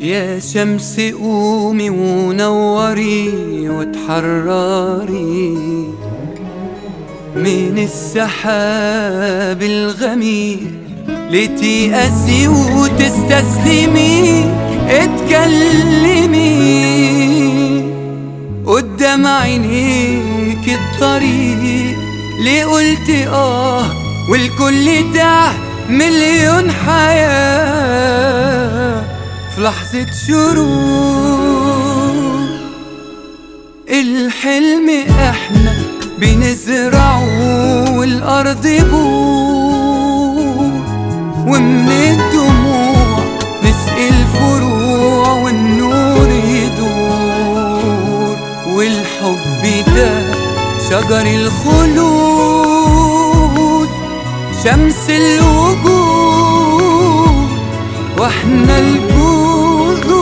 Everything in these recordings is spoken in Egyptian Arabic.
يا شمس قومي ونوري وتحرري من السحاب الغميق لتيأسي وتستسلمي اتكلمي قدام عينيك الطريق ليه قلت اه والكل ده مليون حياة في لحظة شروق الحلم احنا بنزرعه والأرض بور ومن الدموع نسقي الفروع والنور يدور والحب ده شجر الخلود شمس الوجود واحنا الجذور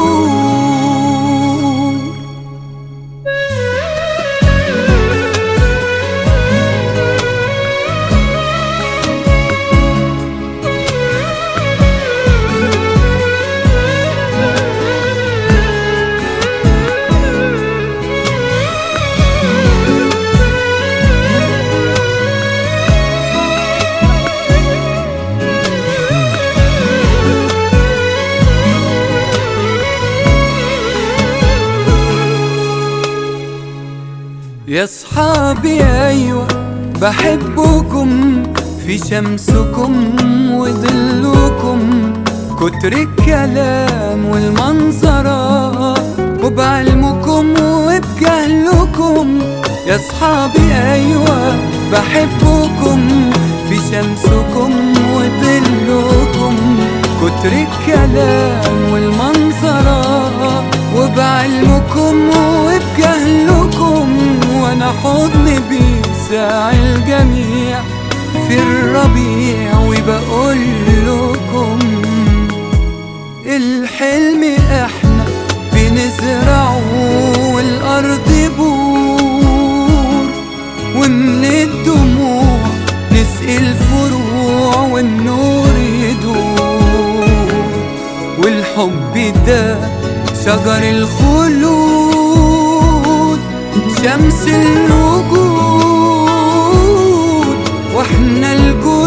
يا صحابي ايوه بحبكم في شمسكم وظلكم كتر الكلام والمنظرة وبعلمكم وبجهلكم يا صحابي ايوه بحبكم في شمسكم وظلكم كتر الكلام والمنظرة وبعلمكم وبجهلكم وانا حضن بيساع الجميع في الربيع وبقول لكم الحلم احنا بنزرعه والارض بور ومن الدموع نسقي الفروع والنور يدور والحب ده شجر الخلود شمس الوجود واحنا الجود